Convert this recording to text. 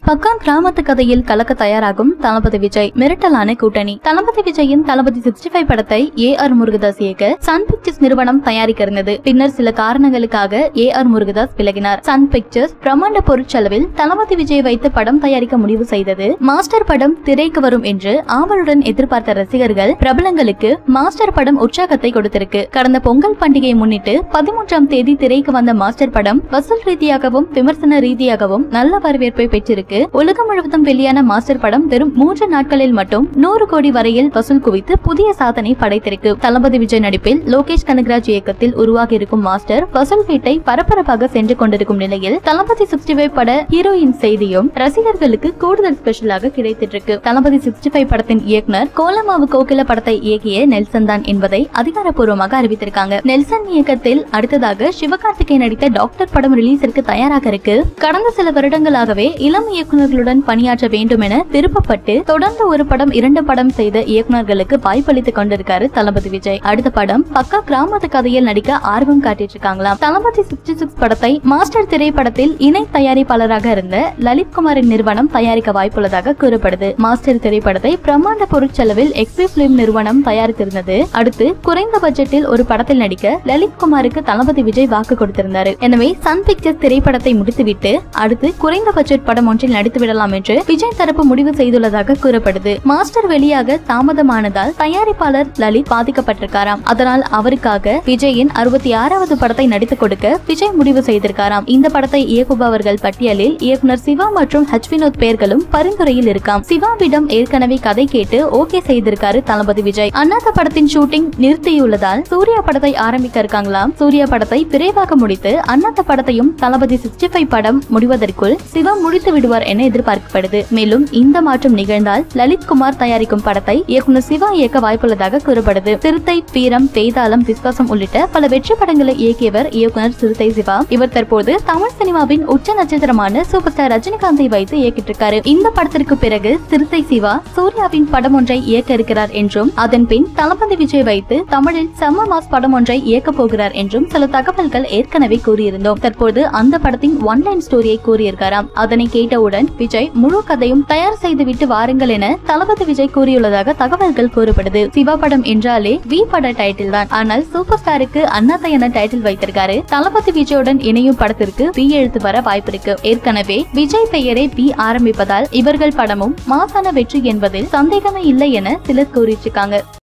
பக்கா கிராமத்து கதையில் கலக்க தயாராகும் தளபதி விஜய் மிரட்டலான கூட்டணி தளபதி விஜயின் தளபதி சிக்ஸ்டி ஃபைவ் படத்தை ஏ ஆர் முருகதாஸ் இயக்க சன் பிக்சர்ஸ் நிறுவனம் தயாரிக்க இருந்தது பின்னர் சில காரணங்களுக்காக ஏ ஆர் முருகதாஸ் விலகினார் சன் பிக்சர்ஸ் பிரம்மாண்ட பொருட்செலவில் தளபதி விஜய் வைத்து படம் தயாரிக்க முடிவு செய்தது மாஸ்டர் படம் திரைக்கு வரும் என்று ஆவலுடன் எதிர்பார்த்த ரசிகர்கள் பிரபலங்களுக்கு மாஸ்டர் படம் உற்சாகத்தை கொடுத்திருக்கு கடந்த பொங்கல் பண்டிகையை முன்னிட்டு பதிமூன்றாம் தேதி திரைக்கு வந்த மாஸ்டர் படம் வசூல் ரீதியாகவும் விமர்சன ரீதியாகவும் நல்ல வரவேற்பை பெற்றிருக்கு உலகம் முழுவதும் வெளியான மாஸ்டர் படம் வெறும் மூன்று நாட்களில் மட்டும் நூறு கோடி வரையில் வசூல் குவித்து புதிய சாதனை படைத்திருக்கு தளபதி விஜய் நடிப்பில் லோகேஷ் கனகராஜ் இயக்கத்தில் உருவாகி இருக்கும் மாஸ்டர் வசூல் வீட்டை பரபரப்பாக சென்று கொண்டிருக்கும் நிலையில் தளபதி சிக்ஸ்டி ஃபைவ் பட ஹீரோயின் செய்தியும் ரசிகர்களுக்கு கூடுதல் ஸ்பெஷலாக கிடைத்திட்டு இருக்கு தளபதி சிக்ஸ்டி ஃபைவ் படத்தின் இயக்குனர் கோலமாவு கோகில படத்தை இயக்கிய நெல்சன் தான் என்பதை அதிகாரப்பூர்வமாக அறிவித்திருக்காங்க நெல்சன் இயக்கத்தில் அடுத்ததாக சிவகார்த்திகேயன் நடித்த டாக்டர் படம் ரிலீஸிற்கு தயாராக இருக்கு கடந்த சில வருடங்களாகவே இளம் இயக்குநர்களுடன் பணியாற்ற வேண்டும் என விருப்பப்பட்டு தொடர்ந்து ஒரு படம் இரண்டு படம் செய்த இயக்குநர்களுக்கு வாய்ப்பளித்துக் கொண்டிருக்காரு தளபதி விஜய் அடுத்த படம் பக்கா கிராமத்து கதையில் நடிக்க ஆர்வம் காட்டிட்டு இருக்காங்களாம் தளபதி சிக்ஸ்டி சிக்ஸ் படத்தை மாஸ்டர் திரைப்படத்தில் இணை தயாரிப்பாளராக இருந்த லலித் குமாரின் நிறுவனம் தயாரிக்க வாய்ப்புள்ளதாக கூறப்படுது மாஸ்டர் திரைப்படத்தை பிரம்மாண்ட பொருட்செலவில் எக்ஸ்பி பிலிம் நிறுவனம் தயாரித்திருந்தது அடுத்து குறைந்த பட்ஜெட்டில் ஒரு படத்தில் நடிக்க லலித் குமாருக்கு தளபதி விஜய் வாக்கு கொடுத்திருந்தாரு எனவே சன் பிக்சர்ஸ் திரைப்படத்தை முடித்துவிட்டு அடுத்து குறைந்த பட்ஜெட் படம் ஒன்றில் நடித்து விடலாம் என்று விஜய் தரப்பு முடிவு செய்துள்ளதாக கூறப்படுது மாஸ்டர் வெளியாக தாமதமானதால் தயாரிப்பாளர் லலித் பாதிக்கப்பட்டிருக்காராம் அதனால் அவருக்காக விஜயின் அறுபத்தி ஆறாவது படத்தை நடித்துக் கொடுக்க விஜய் முடிவு செய்திருக்காராம் இந்த படத்தை இயக்குபவர்கள் பட்டியலில் இயக்குனர் சிவா மற்றும் ஹச் வினோத் பெயர்களும் பரிந்துரையில் இருக்காம் சிவாவிடம் ஏற்கனவே கதை கேட்டு ஓகே செய்திருக்காரு தளபதி விஜய் அண்ணாத்த படத்தின் ஷூட்டிங் நிறுத்தியுள்ளதால் சூர்யா படத்தை ஆரம்பிக்க இருக்காங்களாம் சூர்யா படத்தை விரைவாக முடித்து அண்ணாத்த படத்தையும் தளபதி சிக்ஸ்டி ஃபைவ் படம் முடிவதற்குள் சிவா முடித்து விடுவார் என எதிர்பார்க்கப்படுது மேலும் இந்த மாற்றம் நிகழ்ந்தால் லலித் குமார் தயாரிக்கும் படத்தை இயக்குனர் சிவா இயக்க வாய்ப்புள்ளதாக கூறப்படுது சிறுத்தை வீரம் வேதாளம் விஸ்வாசம் உள்ளிட்ட பல வெற்றி படங்களை இயக்கியவர் இயக்குனர் சிறுத்தை சிவா இவர் தற்போது தமிழ் சினிமாவின் உச்ச நட்சத்திரமான சூப்பர் ஸ்டார் ரஜினிகாந்தை வைத்து இயக்கிட்டு இருக்காரு இந்த படத்திற்கு பிறகு சிறுத்தை சிவா சூர்யாவின் படம் ஒன்றை இயக்க இருக்கிறார் என்றும் அதன் பின் தளபதி விஜய் வைத்து தமிழில் செம்ம மாஸ் படம் ஒன்றை இயக்க போகிறார் என்றும் சில தகவல்கள் ஏற்கனவே கூறியிருந்தோம் தற்போது அந்த படத்தின் ஒன்லைன் ஸ்டோரியை கூறியிருக்காராம் அதனை கேட்டவுடன் விஜய் முழு கதையும் தயார் செய்துவிட்டு வாருங்கள் என தளபதி விஜய் கூறியுள்ளதாக தகவல்கள் கூறப்படுது சிவா படம் என்றாலே வி பட டைட்டில் தான் ஆனால் சூப்பர் ஸ்டாருக்கு அண்ணாத்த என டைட்டில் வைத்திருக்காரு தளபதி விஜயுடன் இணையும் படத்திற்கு வி எழுத்து வர வாய்ப்பிருக்கு ஏற்கனவே விஜய் பெயரை வி ஆரம்பிப்பதால் இவர்கள் படமும் மாசான வெற்றி என்பதில் சந்தேகமே இல்லை என சிலர் கூறியிருக்காங்க